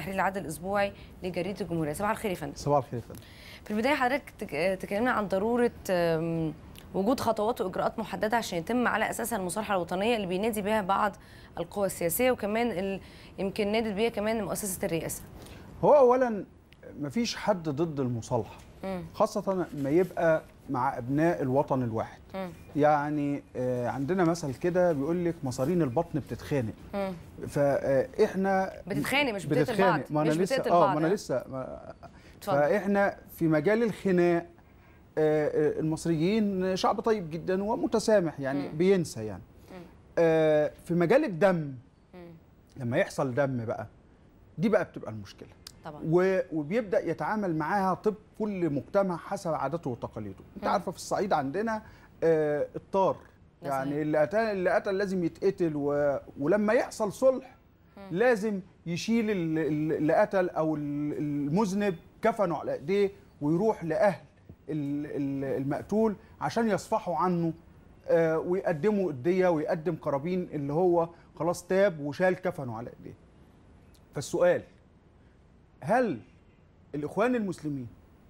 تحرير العدد الاسبوعي لجريده الجمهوريه صباح الخير يا فندم صباح الخير يا فندم في البدايه حضرتك تك- تكلمنا عن ضروره آم، وجود خطوات واجراءات محدده عشان يتم على اساسها المصالحه الوطنيه اللي بينادي بها بعض القوى السياسيه وكمان ال- يمكن نادت بيها كمان مؤسسه الرئاسه هو اولا مفيش حد ضد المصالحه مم. خاصه ما يبقى مع ابناء الوطن الواحد مم. يعني آه، عندنا مثل كده بيقول لك مصارين البطن بتتخانق مم. فاحنا بتتخانق مش بتقتل بعض ما انا مش لسه بتقتل اه بعض ما انا آه. لسه ما اتفضل. فاحنا في مجال الخناق آه، آه، المصريين شعب طيب جدا ومتسامح يعني مم. بينسى يعني مم. آه، في مجال الدم مم. لما يحصل دم بقى دي بقى بتبقى المشكله طبعا و- وبيبدا يتعامل معاها طب كل مجتمع حسب عاداته وتقاليده انت مم. عارفه في الصعيد عندنا آه، الطار مثلاً. يعني اللي قتل اللي قتل لازم يتقتل و... ولما يحصل صلح مم. لازم يشيل ال- ال- اللي قتل او ال- المذنب كفنه على ايديه ويروح لاهل ال- ال- المقتول عشان يصفحوا عنه آه، ويقدموا الديه ويقدم قرابين اللي هو خلاص تاب وشال كفنه على ايديه فالسؤال هل الاخوان المسلمين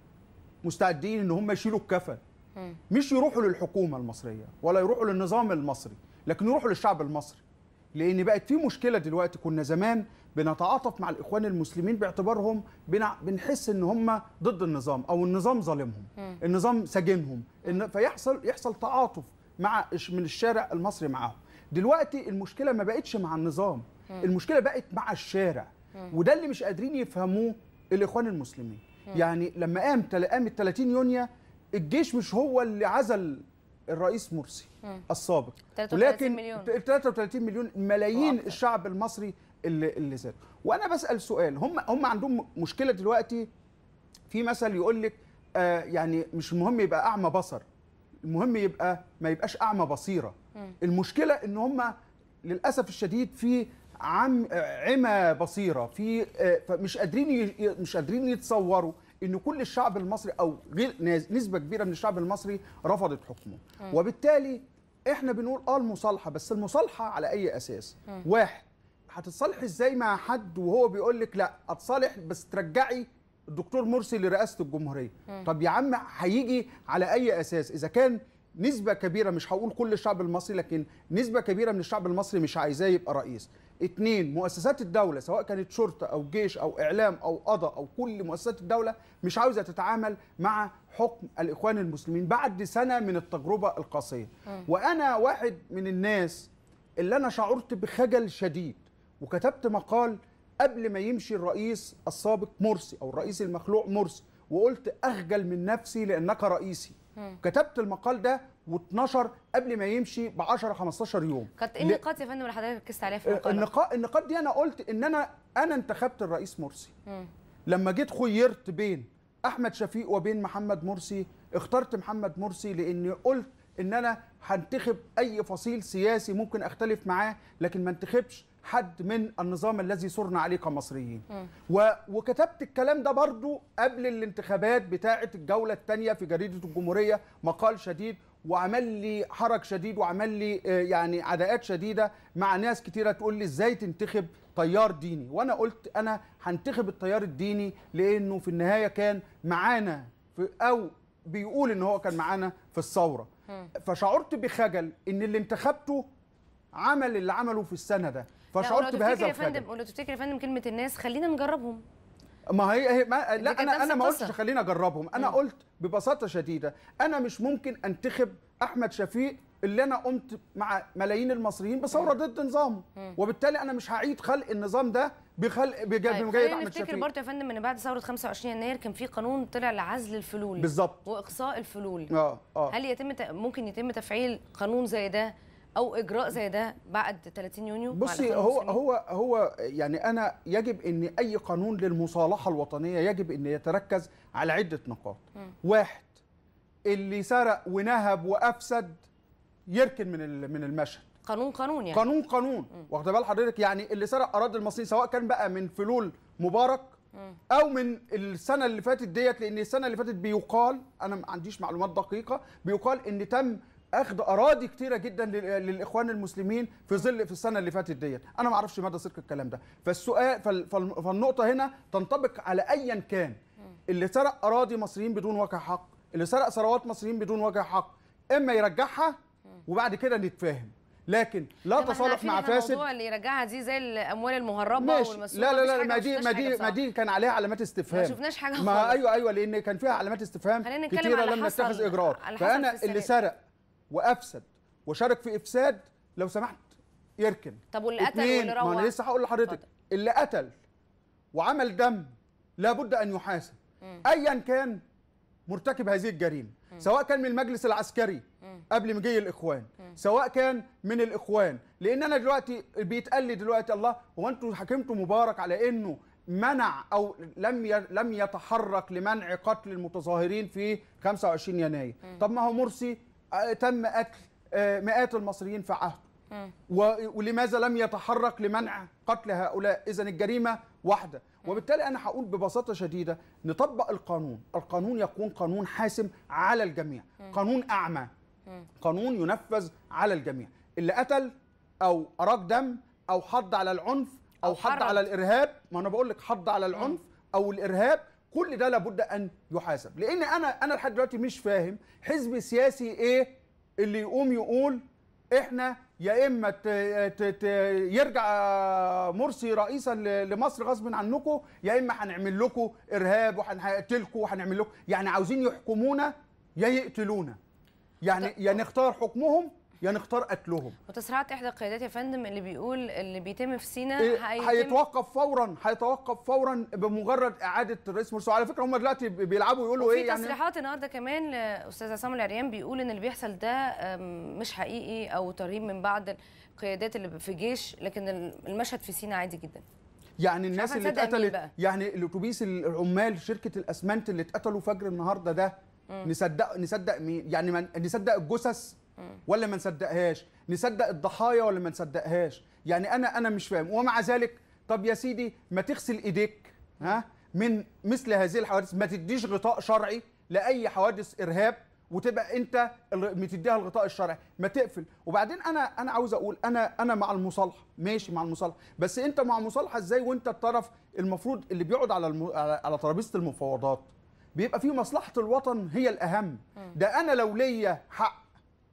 مستعدين ان هم يشيلوا الكفن مم. مش يروحوا للحكومه المصريه ولا يروحوا للنظام المصري لكن يروحوا للشعب المصري لان بقت في مشكله دلوقتي كنا زمان بنتعاطف مع الاخوان المسلمين باعتبارهم بنع- بنحس ان هم ضد النظام او النظام ظالمهم مم. النظام سجنهم إن فيحصل يحصل تعاطف مع الش- من الشارع المصري معاهم دلوقتي المشكله ما بقتش مع النظام المشكله بقت مع الشارع وده اللي مش قادرين يفهموه الاخوان المسلمين يعني لما قام تل- قامت 30 يونيو الجيش مش هو اللي عزل الرئيس مرسي مم. السابق 33 مليون. ال 33 مليون ملايين وأكتر. الشعب المصري اللي اللي زاد وانا بسال سؤال هم هم عندهم مشكله دلوقتي في مثل يقول لك آه يعني مش المهم يبقى اعمى بصر المهم يبقى ما يبقاش اعمى بصيره مم. المشكله ان هم للاسف الشديد في عم آه، عمى بصيره في آه، فمش قادرين ي- ي- مش قادرين يتصوروا ان كل الشعب المصري او غير ناس- نسبه كبيره من الشعب المصري رفضت حكمه وبالتالي احنا بنقول اه المصالحه بس المصالحه على اي اساس واحد هتتصالح ازاي مع حد وهو بيقول لك لا اتصالح بس ترجعي الدكتور مرسي لرئاسه الجمهوريه طب يا عم هيجي على اي اساس اذا كان نسبة كبيرة مش هقول كل الشعب المصري لكن نسبة كبيرة من الشعب المصري مش عايزاه يبقى رئيس. اتنين مؤسسات الدولة سواء كانت شرطة أو جيش أو إعلام أو قضاء أو كل مؤسسات الدولة مش عاوزة تتعامل مع حكم الإخوان المسلمين بعد سنة من التجربة القاسية. وأنا واحد من الناس اللي أنا شعرت بخجل شديد وكتبت مقال قبل ما يمشي الرئيس السابق مرسي أو الرئيس المخلوع مرسي وقلت أخجل من نفسي لأنك رئيسي. كتبت المقال ده واتنشر قبل ما يمشي ب 10 15 يوم كانت ايه ل- النقاط يا فندم اللي حضرتك ركزت عليها في المقالة؟ النقاط النقاط دي انا قلت ان انا انا انتخبت الرئيس مرسي مم. لما جيت خيرت بين احمد شفيق وبين محمد مرسي اخترت محمد مرسي لاني قلت ان انا هنتخب اي فصيل سياسي ممكن اختلف معاه لكن ما انتخبش حد من النظام الذي صرنا عليه كمصريين و... وكتبت الكلام ده برضو قبل الانتخابات بتاعه الجوله الثانيه في جريده الجمهوريه مقال شديد وعمل لي حرج شديد وعمل لي آه، يعني عداءات شديده مع ناس كتيره تقول لي ازاي تنتخب تيار ديني وانا قلت انا هنتخب التيار الديني لانه في النهايه كان معانا في او بيقول ان هو كان معانا في الثوره فشعرت بخجل ان اللي انتخبته عمل اللي عمله في السنه ده لا، فشعرت ولو بهذا تفتكر يا فندم الخجل ولو تفتكر يا فندم كلمه الناس خلينا نجربهم ما هي, هي ما لا كانت انا نفس انا ما القصة. قلتش خلينا اجربهم انا مم. قلت ببساطه شديده انا مش ممكن انتخب احمد شفيق اللي انا قمت مع ملايين المصريين بثوره ضد نظامه وبالتالي انا مش هعيد خلق النظام ده بخلق بجد طيب بمجاية خلينا احمد نفتكر شفيق برضه يا فندم ان بعد ثوره 25 يناير كان في قانون طلع لعزل الفلول بالظبط واقصاء الفلول اه اه هل يتم ت- ممكن يتم تفعيل قانون زي ده او اجراء زي ده بعد 30 يونيو مع بصي الإخوان هو المسلمين؟ هو هو يعني انا يجب ان اي قانون للمصالحه الوطنيه يجب ان يتركز على عده نقاط واحد اللي سرق ونهب وافسد يركن من ال- من المشهد قانون قانون يعني قانون قانون واخد بال حضرتك يعني اللي سرق اراضي المصريين سواء كان بقى من فلول مبارك او من السنه اللي فاتت ديت لان السنه اللي فاتت بيقال انا ما عنديش معلومات دقيقه بيقال ان تم اخذ اراضي كتيره جدا لل- للاخوان المسلمين في ظل في السنه اللي فاتت ديت انا ما اعرفش مدى صدق الكلام ده فالسؤال فال- فال- فالنقطه هنا تنطبق على ايا كان اللي سرق اراضي مصريين بدون وجه حق اللي سرق ثروات مصريين بدون وجه حق اما يرجعها وبعد كده نتفاهم لكن لا طب احنا تصالح عارفين مع إن فاسد الموضوع اللي يرجعها دي زي الاموال المهربه ماشي والمسروقه لا لا مفيش لا حاجة، ما دي شفناش ما حاجة دي ما بصراحة. دي كان عليها علامات استفهام ما شفناش حاجة ما خالص. ايوه ايوه لان كان فيها علامات استفهام خلينا نتكلم كتيره على لم اللي نتخذ حصل- اجراءات على اللي حصل فانا في اللي السنة سرق وافسد وشارك في افساد لو سمحت يركن طب واللي قتل اتنين، واللي ما روح انا لسه هقول لحضرتك اتفضل. اللي قتل وعمل دم لابد ان يحاسب ايا كان مرتكب هذه الجريمه سواء كان من المجلس العسكري قبل مجيء الاخوان سواء كان من الاخوان لان انا دلوقتي بيتقال لي دلوقتي الله هو انتوا حكمتوا مبارك على انه منع او لم ي- لم يتحرك لمنع قتل المتظاهرين في 25 يناير طب ما هو مرسي آه، تم قتل آه، مئات المصريين في عهده و- ولماذا لم يتحرك لمنع قتل هؤلاء اذا الجريمه واحده وبالتالي انا هقول ببساطه شديده نطبق القانون القانون يكون قانون حاسم على الجميع قانون اعمى قانون ينفذ على الجميع اللي قتل او اراق دم او حض على العنف او, أو حض حرض. على الارهاب ما انا بقول لك حض على العنف او الارهاب كل ده لابد ان يحاسب لان انا انا لحد دلوقتي مش فاهم حزب سياسي ايه اللي يقوم يقول احنا يا اما ت... ت... ت... يرجع مرسي رئيسا ل- لمصر غصب عنكم يا اما هنعمل لكم ارهاب وهنقتلكم وهنعمل لكم يعني عاوزين يحكمونا يا يقتلونا يعني يا نختار حكمهم يا نختار قتلهم وتصريحات احدى القيادات يا فندم اللي بيقول اللي بيتم في سينا إيه، هيتم هيتوقف فورا هيتوقف فورا بمجرد اعاده الرئيس مرسي وعلى فكره هم دلوقتي بيلعبوا يقولوا وفي ايه يعني تصريحات النهارده كمان لاستاذ عصام العريان بيقول ان اللي بيحصل ده أم، مش حقيقي او ترهيب من بعض القيادات اللي في جيش لكن المشهد في سينا عادي جدا يعني الناس عارفة اللي نصدق مين اتقتلت بقى. يعني الاتوبيس العمال شركه الاسمنت اللي اتقتلوا فجر النهارده ده نصدق نصدق مين يعني ما نصدق الجثث ولا ما نصدقهاش نصدق الضحايا ولا ما نصدقهاش يعني انا انا مش فاهم ومع ذلك طب يا سيدي ما تغسل ايديك ها من مثل هذه الحوادث ما تديش غطاء شرعي لاي حوادث ارهاب وتبقى انت ال- بتديها الغطاء الشرعي ما تقفل وبعدين انا انا عاوز اقول انا انا مع المصالحه ماشي مع المصالحه بس انت مع المصالحه ازاي وانت الطرف المفروض اللي بيقعد على الم... على على ترابيزه المفاوضات بيبقى فيه مصلحه الوطن هي الاهم ده انا لو ليا حق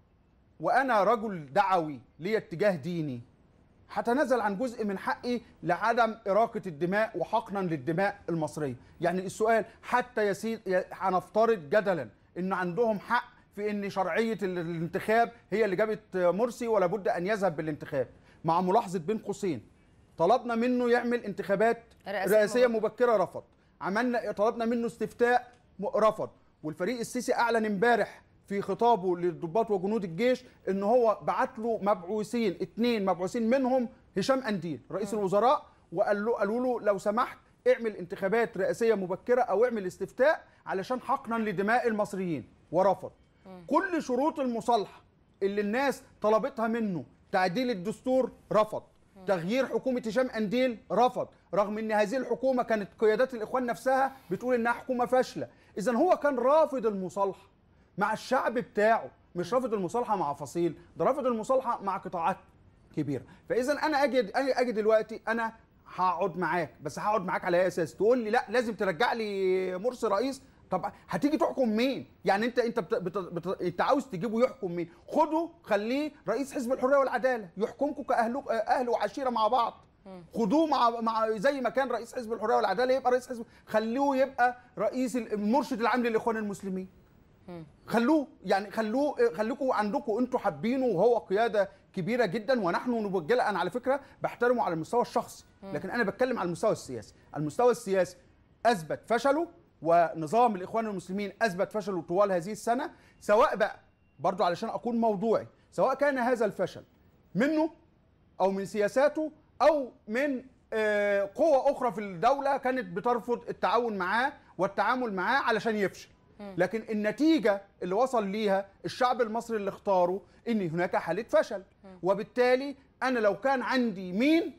وانا رجل دعوي ليا اتجاه ديني هتنازل عن جزء من حقي لعدم إراقة الدماء وحقنا للدماء المصرية يعني السؤال حتى يسير ي- هنفترض جدلا ان عندهم حق في ان شرعية ال- الانتخاب هي اللي جابت مرسي ولا بد ان يذهب بالانتخاب مع ملاحظة بين قوسين طلبنا منه يعمل انتخابات رئاسية رئاسية مبكرة. مبكرة رفض عملنا طلبنا منه استفتاء م- رفض والفريق السيسي اعلن امبارح في خطابه للضباط وجنود الجيش ان هو بعت له مبعوثين اثنين مبعوثين منهم هشام انديل رئيس الوزراء وقال له قالوا له لو سمحت اعمل انتخابات رئاسيه مبكره او اعمل استفتاء علشان حقنا لدماء المصريين ورفض كل شروط المصالحه اللي الناس طلبتها منه تعديل الدستور رفض تغيير حكومة هشام أنديل رفض رغم أن هذه الحكومة كانت قيادات الإخوان نفسها بتقول إنها حكومة فاشلة إذا هو كان رافض المصالحة مع الشعب بتاعه مش رافض المصالحة مع فصيل ده رافض المصالحة مع قطاعات كبيرة فإذا أنا أجي أجي أجي دلوقتي أنا هقعد معاك بس هقعد معاك على أي أساس تقول لي لا لازم ترجع لي مرسي رئيس طب هتيجي تحكم مين؟ يعني انت انت بت... بت... بت... انت عاوز تجيبه يحكم مين؟ خده خليه رئيس حزب الحريه والعداله يحكمكم كاهل اهل وعشيره مع بعض. خدوه مع مع زي ما كان رئيس حزب الحريه والعداله يبقى رئيس حزب خلوه يبقى رئيس المرشد العام للاخوان المسلمين. خلوه يعني خلوه خليكم عندكم انتوا حابينه وهو قياده كبيره جدا ونحن نبجل انا على فكره بحترمه على المستوى الشخصي لكن انا بتكلم على المستوى السياسي المستوى السياسي اثبت فشله ونظام الاخوان المسلمين اثبت فشله طوال هذه السنه سواء بقى برضو علشان اكون موضوعي سواء كان هذا الفشل منه او من سياساته او من آه، قوة أخرى في الدولة كانت بترفض التعاون معاه والتعامل معاه علشان يفشل لكن النتيجة اللي وصل ليها الشعب المصري اللي اختاره إن هناك حالة فشل وبالتالي أنا لو كان عندي مين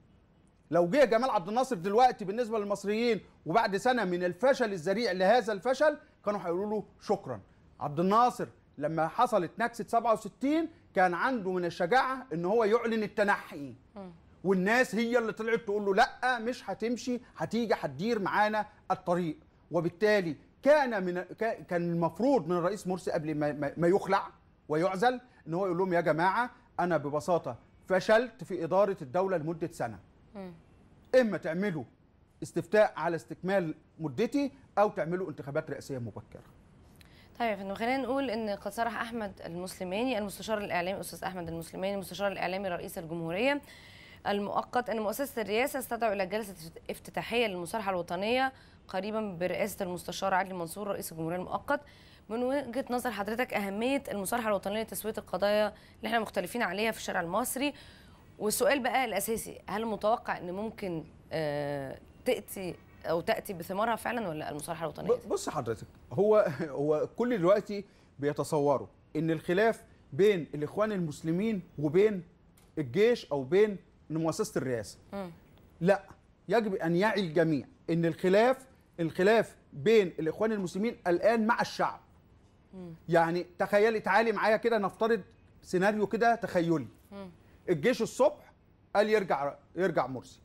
لو جه جمال عبد الناصر دلوقتي بالنسبة للمصريين وبعد سنة من الفشل الذريع لهذا الفشل كانوا هيقولوا له شكرا عبد الناصر لما حصلت نكسه 67 كان عنده من الشجاعه ان هو يعلن التنحي والناس هي اللي طلعت تقول له لا مش هتمشي هتيجي هتدير معانا الطريق وبالتالي كان من كا- كان المفروض من الرئيس مرسي قبل ما, ما- ما يخلع ويعزل ان هو يقول لهم يا جماعه انا ببساطه فشلت في اداره الدوله لمده سنه اما تعملوا استفتاء على استكمال مدتي او تعملوا انتخابات رئاسيه مبكره طيب يا فندم خلينا نقول ان قد صرح احمد المسلماني المستشار الاعلامي استاذ احمد المسلماني المستشار الاعلامي رئيس الجمهوريه المؤقت ان مؤسسه الرئاسه استدعوا الى جلسه افتتاحيه للمصالحه الوطنيه قريبا برئاسه المستشار عادل منصور رئيس الجمهوريه المؤقت من وجهه نظر حضرتك اهميه المصالحه الوطنيه لتسويه القضايا اللي احنا مختلفين عليها في الشارع المصري والسؤال بقى الاساسي هل متوقع ان ممكن آه تاتي او تاتي بثمارها فعلا ولا المصالحه الوطنيه دي؟ ب- بص حضرتك هو هو كل دلوقتي بيتصوروا ان الخلاف بين الاخوان المسلمين وبين الجيش او بين مؤسسه الرئاسه مم. لا يجب ان يعي الجميع ان الخلاف الخلاف بين الاخوان المسلمين الان مع الشعب يعني تخيلي تعالي معايا كده نفترض سيناريو كده تخيلي مم. الجيش الصبح قال يرجع يرجع مرسي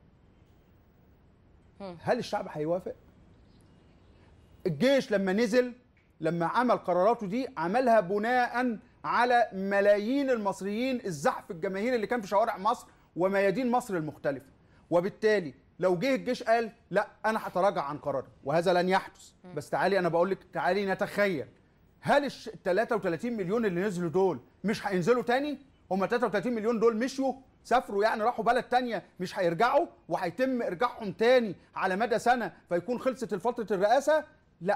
مم. هل الشعب هيوافق الجيش لما نزل لما عمل قراراته دي عملها بناء على ملايين المصريين الزحف الجماهيري اللي كان في شوارع مصر وميادين مصر المختلفة وبالتالي لو جه الجيش قال لا انا هتراجع عن قراري وهذا لن يحدث بس تعالي انا بقول لك تعالي نتخيل هل ال 33 مليون اللي نزلوا دول مش هينزلوا تاني هم 33 مليون دول مشيوا سافروا يعني راحوا بلد تانية مش هيرجعوا وهيتم ارجاعهم تاني على مدى سنة فيكون خلصت فترة الرئاسة لا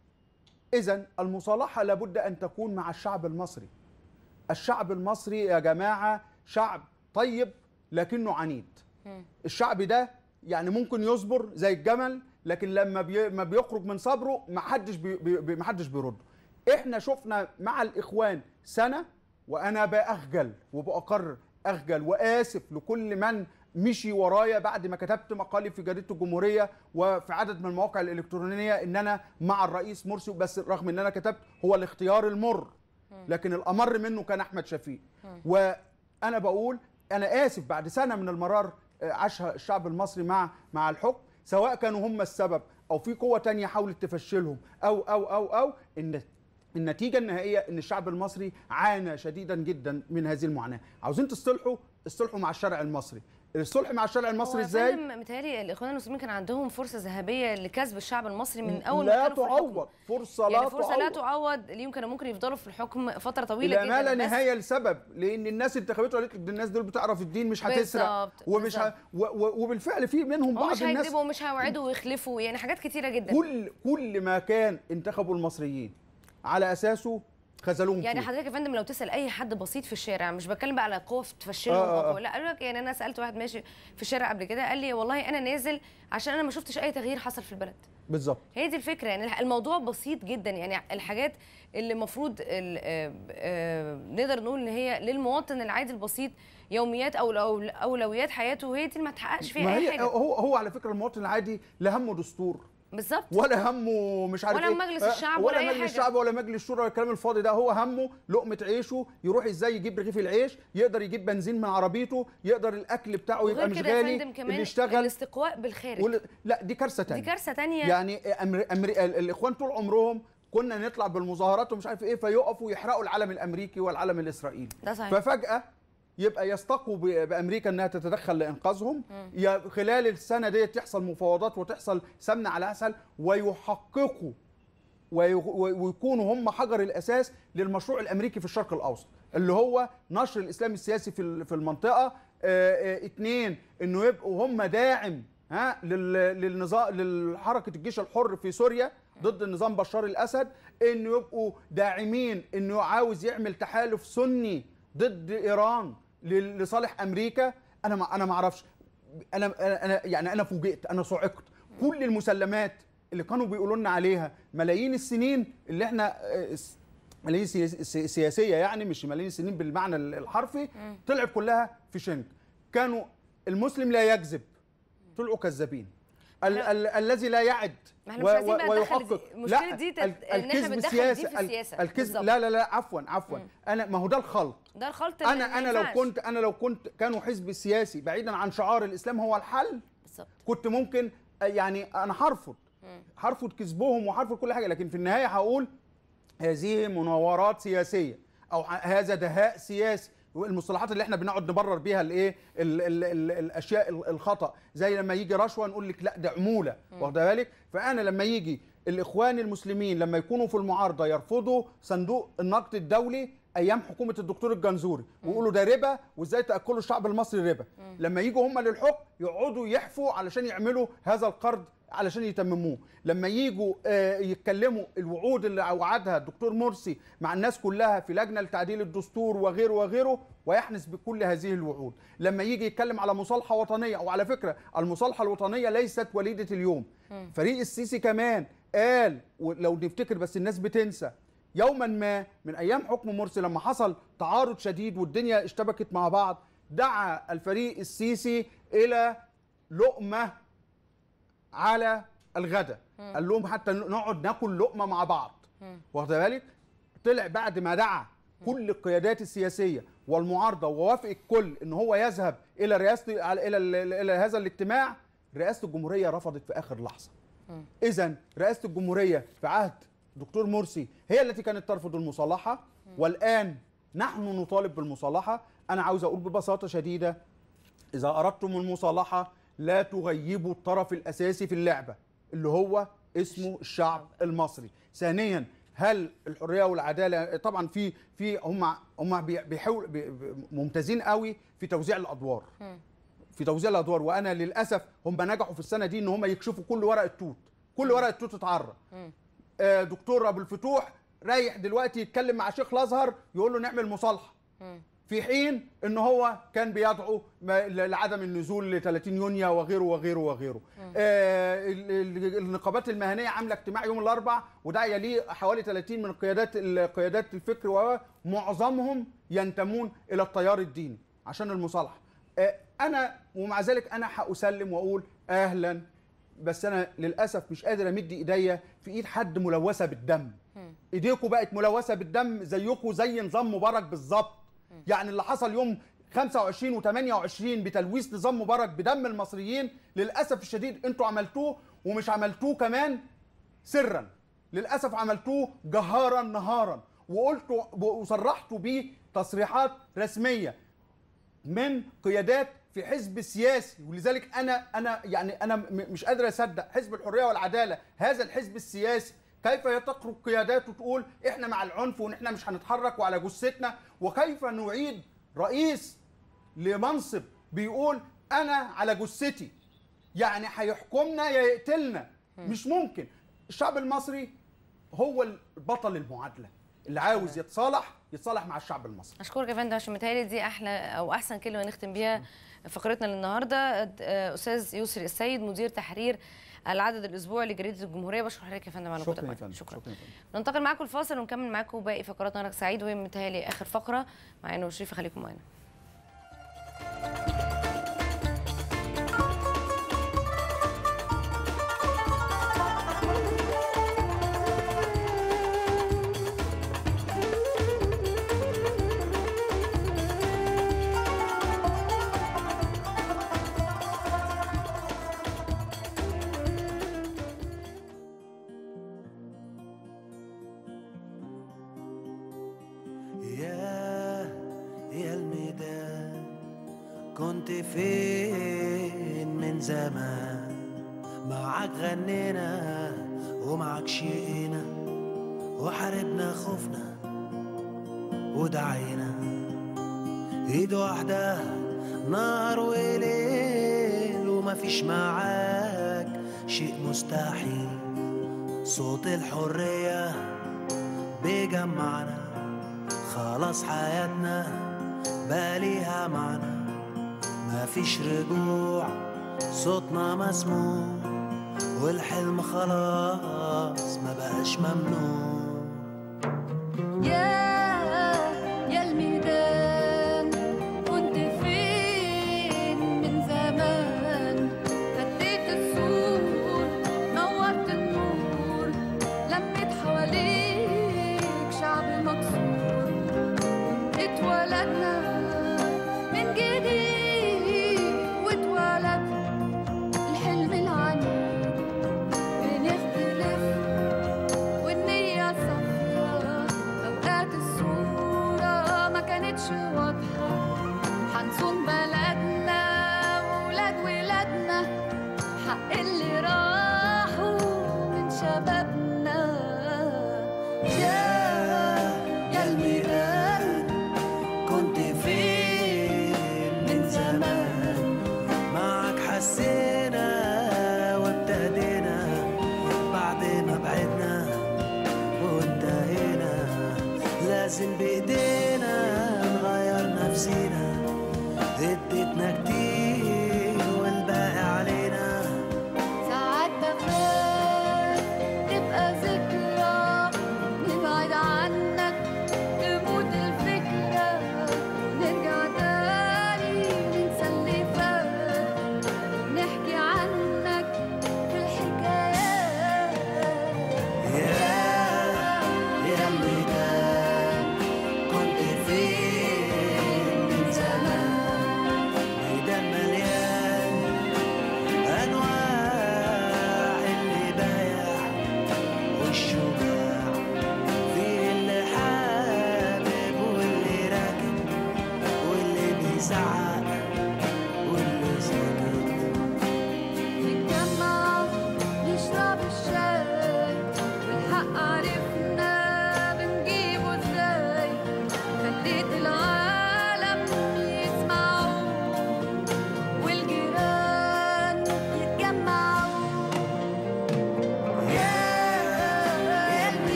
اذا المصالحة لابد ان تكون مع الشعب المصري الشعب المصري يا جماعة شعب طيب لكنه عنيد الشعب ده يعني ممكن يصبر زي الجمل لكن لما بي ما بيخرج من صبره ما حدش بي بي ما حدش بيرده احنا شفنا مع الاخوان سنه وانا باخجل وبأقرر اخجل واسف لكل من مشي ورايا بعد ما كتبت مقالي في جريده الجمهوريه وفي عدد من المواقع الالكترونيه ان انا مع الرئيس مرسي بس رغم ان انا كتبت هو الاختيار المر لكن الامر منه كان احمد شفيق وانا بقول انا اسف بعد سنه من المرار آه، عاشها الشعب المصري مع مع الحكم سواء كانوا هم السبب او في قوه تانية حاولت تفشلهم او او او او ان النتيجه النهائيه ان الشعب المصري عانى شديدا جدا من هذه المعاناه عاوزين تصلحوا اصلحوا مع الشارع المصري الصلح مع الشارع المصري هو يا ازاي فندم متهيألي الاخوان المسلمين كان عندهم فرصه ذهبيه لكسب الشعب المصري من اول ما لا كانوا في الحكم. تعوض فرصه لا يعني فرصه لا تعوض تعوض ليهم كانوا ممكن يفضلوا في الحكم فتره طويله الى ما لا جدا بس نهايه لسبب لان الناس انتخبته وقالت لك دي الناس دول بتعرف الدين مش هتسرق بالظبط، ومش ه... و... و... وبالفعل في منهم بعض ومش الناس هيكذبوا ومش هيوعدوا ويخلفوا يعني حاجات كتيره جدا كل كل ما كان انتخبوا المصريين على اساسه خذلوهم يعني فيه. حضرتك يا فندم لو تسال اي حد بسيط في الشارع مش بتكلم بقى على قوه تفشلهم آه، آه، أو آه. قوة. لا قالوا لك يعني انا سالت واحد ماشي في الشارع قبل كده قال لي والله انا نازل عشان انا ما شفتش اي تغيير حصل في البلد بالظبط هي دي الفكره يعني الح- الموضوع بسيط جدا يعني الحاجات اللي المفروض ال- آه، آه، نقدر نقول ان هي للمواطن العادي البسيط يوميات او أو اولويات حياته هي دي اللي ما تحققش فيها ما اي هي حاجه هو هو على فكره المواطن العادي لا همه دستور بالظبط ولا همه مش عارف ولا ايه مجلس آه، الشعب ولا ولا أي مجلس حاجة. الشعب ولا مجلس الشورى ولا الكلام الفاضي ده هو همه لقمه عيشه يروح ازاي يجيب رغيف العيش يقدر يجيب بنزين من عربيته يقدر الاكل بتاعه يبقى وغير مش كده يا غالي فندم كمان اللي يشتغل الاستقواء بالخارج ولا لا دي كارثه دي تانية كارثه تانية يعني أمر... أمر... ال- الاخوان طول عمرهم كنا نطلع بالمظاهرات ومش عارف ايه فيقفوا يحرقوا العلم الامريكي والعلم الاسرائيلي ده صحيح ففجاه يبقى يستقوا ب- بامريكا انها تتدخل لانقاذهم يا خلال السنه ديت تحصل مفاوضات وتحصل سمنه على عسل ويحققوا وي- وي- ويكونوا هم حجر الاساس للمشروع الامريكي في الشرق الاوسط اللي هو نشر الاسلام السياسي في ال- في المنطقه آه، آه، اتنين انه يبقوا هم داعم ها لل- للنظام للحركه الجيش الحر في سوريا ضد النظام بشار الاسد انه يبقوا داعمين انه عاوز يعمل تحالف سني ضد ايران ل- لصالح امريكا انا ما انا ما اعرفش انا انا أنا- يعني انا فوجئت انا صعقت كل المسلمات اللي كانوا بيقولوا لنا عليها ملايين السنين اللي احنا آه، س- ملايين سياس- سي- سياسيه يعني مش ملايين السنين بالمعنى ال- الحرفي طلعت كلها في شنك كانوا المسلم لا يكذب طلعوا كذابين ال- إحنا- ال- الذي لا يعد ما احنا مش عايزين بقى ندخل ويحقق دي- المشكلة دي تت- ال- إن إحنا الكذب بندخل سياسي دي في ال- السياسة. الكذب بالظبط. لا لا لا عفوا عفوا انا ما هو ده الخلط ده الخلط اللي انا ما انا لو ينفعش. كنت انا لو كنت كانوا حزب سياسي بعيدا عن شعار الاسلام هو الحل بالظبط كنت ممكن يعني انا هرفض هرفض كذبهم وهرفض كل حاجه لكن في النهايه هقول هذه مناورات سياسيه او ع- هذا دهاء سياسي المصطلحات اللي احنا بنقعد نبرر بيها الايه ال- ال- ال- الاشياء ال- الخطا زي لما يجي رشوه نقول لك لا ده عموله واخد بالك فانا لما يجي الاخوان المسلمين لما يكونوا في المعارضه يرفضوا صندوق النقد الدولي ايام حكومه الدكتور الجنزوري ويقولوا ده ربا وازاي تاكلوا الشعب المصري ربا لما يجوا هم للحكم يقعدوا يحفوا علشان يعملوا هذا القرض علشان يتمموه لما يجوا آه، يتكلموا الوعود اللي وعدها الدكتور مرسي مع الناس كلها في لجنه لتعديل الدستور وغيره وغيره ويحنس بكل هذه الوعود لما يجي يتكلم على مصالحه وطنيه وعلى فكره المصالحه الوطنيه ليست وليده اليوم فريق السيسي كمان قال ولو نفتكر بس الناس بتنسى يوما ما من ايام حكم مرسي لما حصل تعارض شديد والدنيا اشتبكت مع بعض دعا الفريق السيسي الى لقمه على الغداء قال لهم حتى نقعد ناكل لقمه مع بعض واخد بالك طلع بعد ما دعا كل القيادات السياسيه والمعارضه ووافق الكل ان هو يذهب الى رئاسه على- الى ال- الى هذا الاجتماع رئاسه الجمهوريه رفضت في اخر لحظه اذا رئاسه الجمهوريه في عهد دكتور مرسي هي التي كانت ترفض المصالحه والان نحن نطالب بالمصالحه انا عاوز اقول ببساطه شديده إذا أردتم المصالحة لا تغيبوا الطرف الأساسي في اللعبة اللي هو اسمه الشعب المصري. ثانيا هل الحرية والعدالة طبعا في في هم هم بيحاولوا بي- بي- ممتازين قوي في توزيع الأدوار. في توزيع الأدوار وأنا للأسف هم نجحوا في السنة دي إن هم يكشفوا كل ورق التوت. كل ورق التوت اتعرى. آه، دكتور أبو الفتوح رايح دلوقتي يتكلم مع شيخ الأزهر يقول له نعمل مصالحة. في حين ان هو كان بيدعو ما- لعدم النزول ل 30 يونيو وغيره وغيره وغيره. آه ال- ال- النقابات المهنيه عامله اجتماع يوم الاربع وده يليه حوالي 30 من قيادات ال- قيادات الفكر ومعظمهم ينتمون الى التيار الديني عشان المصالحه. آه انا ومع ذلك انا هاسلم واقول اهلا بس انا للاسف مش قادر امد ايديا في ايد حد ملوثه بالدم. ايديكم بقت ملوثه بالدم زيكم زي نظام مبارك بالظبط. يعني اللي حصل يوم 25 و28 بتلويث نظام مبارك بدم المصريين للاسف الشديد انتوا عملتوه ومش عملتوه كمان سرا للاسف عملتوه جهارا نهارا وقلتوا وصرحتوا بيه تصريحات رسميه من قيادات في حزب سياسي ولذلك انا انا يعني انا م- مش قادر اصدق حزب الحريه والعداله هذا الحزب السياسي كيف تخرج قيادات وتقول احنا مع العنف وان احنا مش هنتحرك وعلى جثتنا وكيف نعيد رئيس لمنصب بيقول انا على جثتي يعني هيحكمنا يا يقتلنا مش ممكن الشعب المصري هو البطل المعادله اللي عاوز يتصالح يتصالح مع الشعب المصري اشكرك يا فندم عشان متهيألي دي احلى او احسن كلمه نختم بيها فقرتنا للنهارده آه، استاذ يسري السيد مدير تحرير العدد الاسبوعي لجريده الجمهوريه بشكر حضرتك يا فندم على وجودك شكرا يا معانا. فندم شكرا شكرا يا فندم ننتقل معاكم الفاصل ونكمل معاكم باقي فقرات نهارك سعيد وهي متهيألي اخر فقره معانا وشريفه خليكم معانا يا يا الميدان كنت فين من زمان معاك غنينا ومعاك شقينا وحاربنا خوفنا ودعينا ايد واحدة نهار وليل ومفيش معاك شيء مستحيل صوت الحريه بيجمعنا خلاص حياتنا بقى ليها معنى مفيش رجوع صوتنا مسموع والحلم خلاص ما بقاش ممنوع يا يا الميدان كنت فين من زمان فديت السور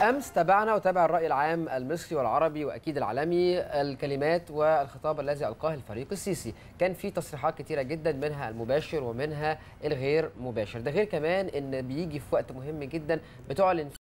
بالامس تابعنا وتابع الراي العام المصري والعربي واكيد العالمي الكلمات والخطاب الذي القاه الفريق السيسي كان في تصريحات كتيره جدا منها المباشر ومنها الغير مباشر ده غير كمان ان بيجي في وقت مهم جدا بتعلن